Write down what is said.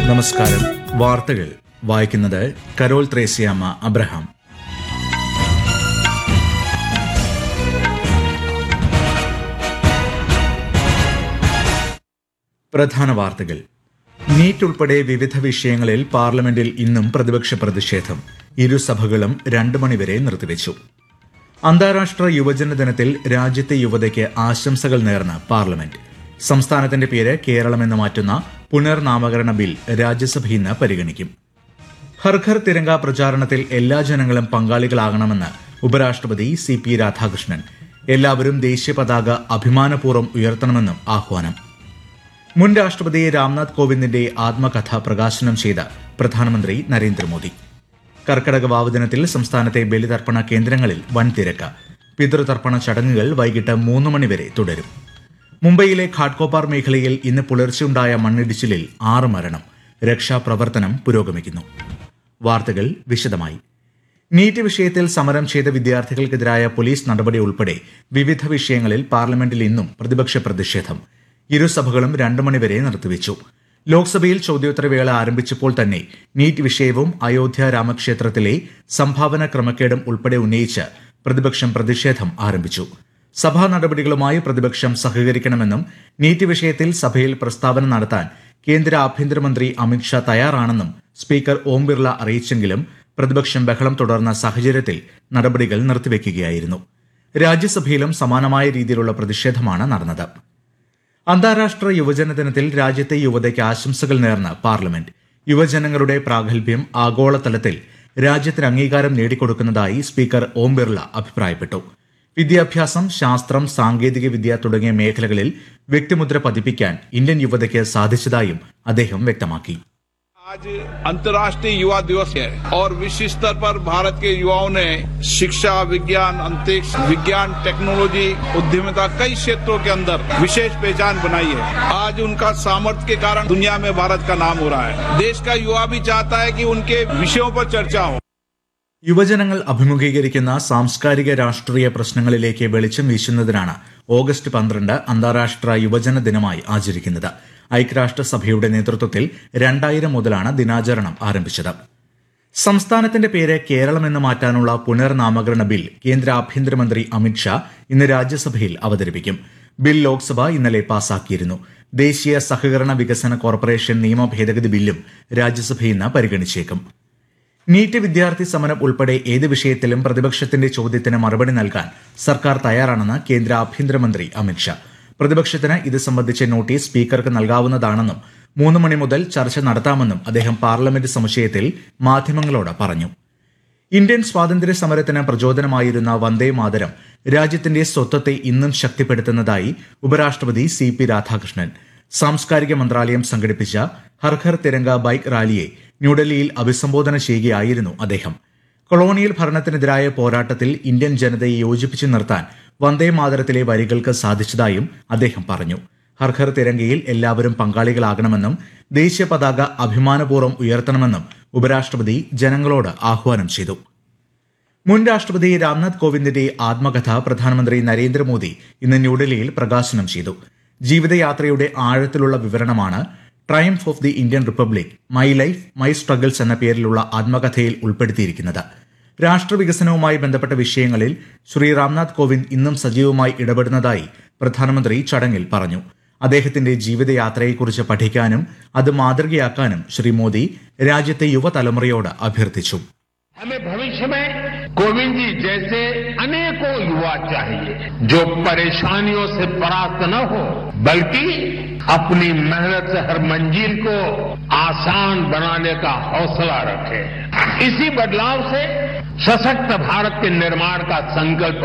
നമസ്കാരം വാർത്തകൾ വായിക്കുന്നത് കരോൾ ത്രേസ്യാമ്മ അബ്രഹാം പ്രധാന വാർത്തകൾ നീറ്റ് ഉൾപ്പെടെ വിവിധ വിഷയങ്ങളിൽ പാർലമെന്റിൽ ഇന്നും പ്രതിപക്ഷ പ്രതിഷേധം ഇരുസഭകളും രണ്ടു മണിവരെ നിർത്തിവെച്ചു അന്താരാഷ്ട്ര യുവജന ദിനത്തിൽ രാജ്യത്തെ യുവതയ്ക്ക് ആശംസകൾ നേർന്ന് പാർലമെന്റ് സംസ്ഥാനത്തിന്റെ പേര് കേരളമെന്ന് മാറ്റുന്ന പുനർനാമകരണ ബിൽ രാജ്യസഭ ഇന്ന് പരിഗണിക്കും ഹർഘർ തിരങ്ക പ്രചാരണത്തിൽ എല്ലാ ജനങ്ങളും പങ്കാളികളാകണമെന്ന് ഉപരാഷ്ട്രപതി സി പി രാധാകൃഷ്ണൻ എല്ലാവരും ദേശീയ പതാക അഭിമാനപൂർവ്വം ഉയർത്തണമെന്നും ആഹ്വാനം മുൻ രാഷ്ട്രപതി രാംനാഥ് കോവിന്ദിന്റെ ആത്മകഥ പ്രകാശനം ചെയ്ത പ്രധാനമന്ത്രി നരേന്ദ്രമോദി കർക്കടക വാവ് ദിനത്തിൽ സംസ്ഥാനത്തെ ബലിതർപ്പണ കേന്ദ്രങ്ങളിൽ വൻ തിരക്ക് പിതൃതർപ്പണ ചടങ്ങുകൾ വൈകിട്ട് മൂന്ന് മണിവരെ തുടരും മുംബൈയിലെ ഘാട്കോപ്പാർ മേഖലയിൽ ഇന്ന് പുലർച്ചെയുണ്ടായ മണ്ണിടിച്ചിലിൽ ആറ് മരണം രക്ഷാപ്രവർത്തനം പുരോഗമിക്കുന്നു വാർത്തകൾ വിശദമായി നീറ്റ് വിഷയത്തിൽ സമരം ചെയ്ത വിദ്യാർത്ഥികൾക്കെതിരായ പോലീസ് നടപടി ഉൾപ്പെടെ വിവിധ വിഷയങ്ങളിൽ പാർലമെന്റിൽ ഇന്നും പ്രതിപക്ഷ പ്രതിഷേധം ഇരുസഭകളും രണ്ടു മണിവരെ നിർത്തിവെച്ചു ലോക്സഭയിൽ ചോദ്യോത്തരവേള ആരംഭിച്ചപ്പോൾ തന്നെ നീറ്റ് വിഷയവും അയോധ്യ രാമക്ഷേത്രത്തിലെ സംഭാവന ക്രമക്കേടും ഉൾപ്പെടെ ഉന്നയിച്ച് പ്രതിപക്ഷം പ്രതിഷേധം ആരംഭിച്ചു സഭാ നടപടികളുമായി പ്രതിപക്ഷം സഹകരിക്കണമെന്നും നീറ്റ് വിഷയത്തിൽ സഭയിൽ പ്രസ്താവന നടത്താൻ കേന്ദ്ര ആഭ്യന്തരമന്ത്രി അമിത്ഷാ തയ്യാറാണെന്നും സ്പീക്കർ ഓം ബിർള അറിയിച്ചെങ്കിലും പ്രതിപക്ഷം ബഹളം തുടർന്ന സാഹചര്യത്തിൽ നടപടികൾ നിർത്തിവെക്കുകയായിരുന്നു രാജ്യസഭയിലും സമാനമായ രീതിയിലുള്ള പ്രതിഷേധമാണ് നടന്നത് അന്താരാഷ്ട്ര യുവജന ദിനത്തിൽ രാജ്യത്തെ യുവതയ്ക്ക് ആശംസകൾ നേർന്ന് പാർലമെന്റ് യുവജനങ്ങളുടെ പ്രാഗൽഭ്യം ആഗോളതലത്തിൽ രാജ്യത്തിന് അംഗീകാരം നേടിക്കൊടുക്കുന്നതായി സ്പീക്കർ ഓം ബിർള അഭിപ്രായപ്പെട്ടു വിദ്യാഭ്യാസം ശാസ്ത്രം സാങ്കേതിക വിദ്യ തുടങ്ങിയ മേഖലകളിൽ വ്യക്തിമുദ്ര പതിപ്പിക്കാൻ ഇന്ത്യൻ യുവതയ്ക്ക് സാധിച്ചതായും അദ്ദേഹം വ്യക്തമാക്കി आज अंतर्राष्ट्रीय युवा दिवस है और विश्व स्तर पर भारत के युवाओं ने शिक्षा विज्ञान अंतरिक्ष विज्ञान टेक्नोलॉजी उद्यमिता कई क्षेत्रों के अंदर विशेष पहचान बनाई है आज उनका सामर्थ्य के कारण दुनिया में भारत का नाम हो रहा है देश का युवा भी चाहता है कि उनके विषयों पर चर्चा हो യുവജനങ്ങൾ അഭിമുഖീകരിക്കുന്ന സാംസ്കാരിക രാഷ്ട്രീയ പ്രശ്നങ്ങളിലേക്ക് വെളിച്ചം വീശുന്നതിനാണ് ഓഗസ്റ്റ് പന്ത്രണ്ട് അന്താരാഷ്ട്ര യുവജന ദിനമായി ആചരിക്കുന്നത് ഐക്യരാഷ്ട്രസഭയുടെ നേതൃത്വത്തിൽ രണ്ടായിരം മുതലാണ് ദിനാചരണം ആരംഭിച്ചത് സംസ്ഥാനത്തിന്റെ പേര് കേരളം എന്ന് മാറ്റാനുള്ള പുനർനാമകരണ ബിൽ കേന്ദ്ര ആഭ്യന്തരമന്ത്രി അമിത്ഷാ ഇന്ന് രാജ്യസഭയിൽ അവതരിപ്പിക്കും ബിൽ ലോക്സഭ ഇന്നലെ പാസാക്കിയിരുന്നു ദേശീയ സഹകരണ വികസന കോർപ്പറേഷൻ നിയമ ഭേദഗതി ബില്ലും രാജ്യസഭ ഇന്ന് പരിഗണിച്ചേക്കും നീറ്റ് വിദ്യാർത്ഥി സമരം ഉൾപ്പെടെ ഏത് വിഷയത്തിലും പ്രതിപക്ഷത്തിന്റെ ചോദ്യത്തിന് മറുപടി നൽകാൻ സർക്കാർ തയ്യാറാണെന്ന് കേന്ദ്ര ആഭ്യന്തരമന്ത്രി അമിത്ഷാ പ്രതിപക്ഷത്തിന് ഇത് സംബന്ധിച്ച നോട്ടീസ് സ്പീക്കർക്ക് നൽകാവുന്നതാണെന്നും മൂന്ന് മണി മുതൽ ചർച്ച നടത്താമെന്നും അദ്ദേഹം പാർലമെന്റ് സമുച്ചയത്തിൽ മാധ്യമങ്ങളോട് പറഞ്ഞു ഇന്ത്യൻ സ്വാതന്ത്ര്യ സമരത്തിന് പ്രചോദനമായിരുന്ന വന്ദേ മാതരം രാജ്യത്തിന്റെ സ്വത്വത്തെ ഇന്നും ശക്തിപ്പെടുത്തുന്നതായി ഉപരാഷ്ട്രപതി സി പി രാധാകൃഷ്ണൻ സാംസ്കാരിക മന്ത്രാലയം സംഘടിപ്പിച്ച ഹർഘർ തിരങ്ക ബൈക്ക് റാലിയെ ന്യൂഡൽഹിയിൽ അഭിസംബോധന ചെയ്യുകയായിരുന്നു അദ്ദേഹം കൊളോണിയൽ ഭരണത്തിനെതിരായ പോരാട്ടത്തിൽ ഇന്ത്യൻ ജനതയെ യോജിപ്പിച്ചു നിർത്താൻ വന്ദേ മാതരത്തിലെ വരികൾക്ക് സാധിച്ചതായും അദ്ദേഹം പറഞ്ഞു ഹർഘർ തിരങ്കയിൽ എല്ലാവരും പങ്കാളികളാകണമെന്നും ദേശീയ പതാക അഭിമാനപൂർവ്വം ഉയർത്തണമെന്നും ഉപരാഷ്ട്രപതി ജനങ്ങളോട് ആഹ്വാനം ചെയ്തു മുൻ രാഷ്ട്രപതി രാംനാഥ് കോവിന്ദിന്റെ ആത്മകഥ പ്രധാനമന്ത്രി നരേന്ദ്രമോദി ഇന്ന് ന്യൂഡൽഹിയിൽ പ്രകാശനം ചെയ്തു ജീവിതയാത്രയുടെ ആഴത്തിലുള്ള വിവരണമാണ് triumph of the Indian republic my life my struggles എന്ന പേരിലുള്ള ആത്മകഥയിൽ ഉൾപ്പെടുത്തിയിരിക്കുന്നത് രാഷ്ട്രവികസനവുമായി ബന്ധപ്പെട്ട വിഷയങ്ങളിൽ ശ്രീ രാംനാഥ് കോവിന്ദ് ഇന്നും സജീവമായി ഇടപെടുന്നതായി പ്രധാനമന്ത്രി ചടങ്ങിൽ പറഞ്ഞു അദ്ദേഹത്തിന്റെ ജീവിതയാത്രയെക്കുറിച്ച് പഠിക്കാനും അത് മാതൃകയാക്കാനും ശ്രീ മോദി രാജ്യത്തെ യുവതലമുറയോട് അഭ്യർത്ഥിച്ചു हमें भविष्य में कोविंद जी जैसे अनेकों युवा चाहिए जो परेशानियों से परास्त न हो बल्कि अपनी मेहनत से हर मंजिल को आसान बनाने का हौसला रखे इसी बदलाव से सशक्त भारत के निर्माण का संकल्प